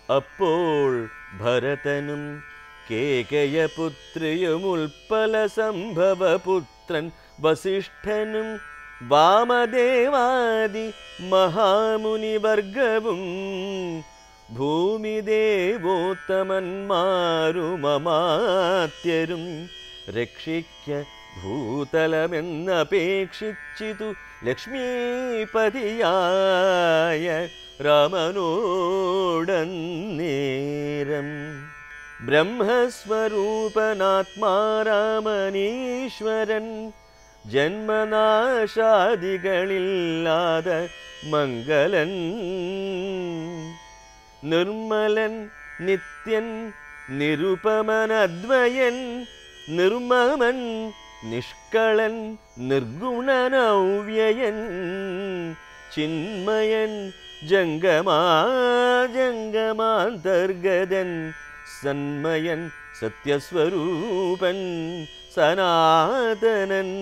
അപ്പോൾ ഭരതനും കേകയപുത്രിയുമുൽപ്പല സംഭവപുത്രൻ വസിഷ്ഠനും വാമദേവാദി മഹാമുനിവർഗവും ഭൂമിദേവോത്തമന്മാരുമമാത്യരും രക്ഷിക്ക ഭൂതലമെന്നപേക്ഷിച്ചിതു ലക്ഷ്മീപതിയായ രാമനോടന്നേരം ബ്രഹ്മസ്വരൂപനാത്മാരാമനീശ്വരൻ ജന്മനാശാദികളില്ലാതെ മംഗലൻ നിർമ്മലൻ നിത്യൻ നിരുപമനദ്വയൻ നിർമ്മമൻ നിഷ്കളൻ നിർഗുണനൗവ്യയൻ ചിന്മയൻ ജംഗമാജംഗമാന്തർഗതൻ സന്മയൻ സത്യസ്വരൂപൻ സനാതനൻ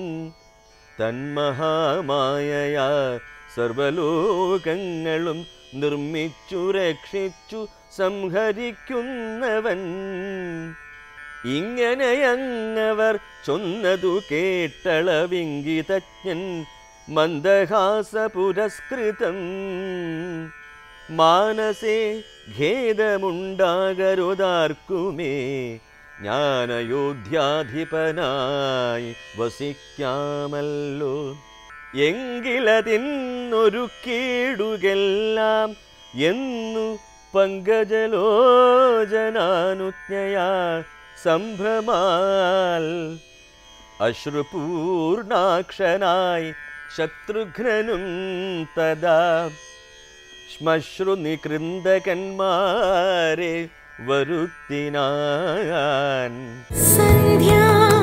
തന്മഹാമായയാ സർവലോകങ്ങളും നിർമ്മിച്ചു രക്ഷിച്ചു സംഹരിക്കുന്നവൻ ഇങ്ങനെയങ്ങവർ ചൊന്നതു കേട്ടളവിംഗിതജ്ഞൻ മന്ദഹാസ പുരസ്കൃതം മാനസേ ഖേദമുണ്ടാകരുതാർക്കുമേ ജ്ഞാനയോധ്യാധിപനായി വസിക്കാമല്ലോ എങ്കിലതിന്നൊരു കേടുകെല്ലാം എന്നു പങ്കജലോചനാനുജ്ഞയാ സംഭ്രമാൽ അശ്രുപൂർണാക്ഷനായി ശത്രുഘ്നനും തഥാ ശ്മശ്രു നികൃന്ദകന്മാരെ വരുത്തിനാൻ സന്ധ്യാ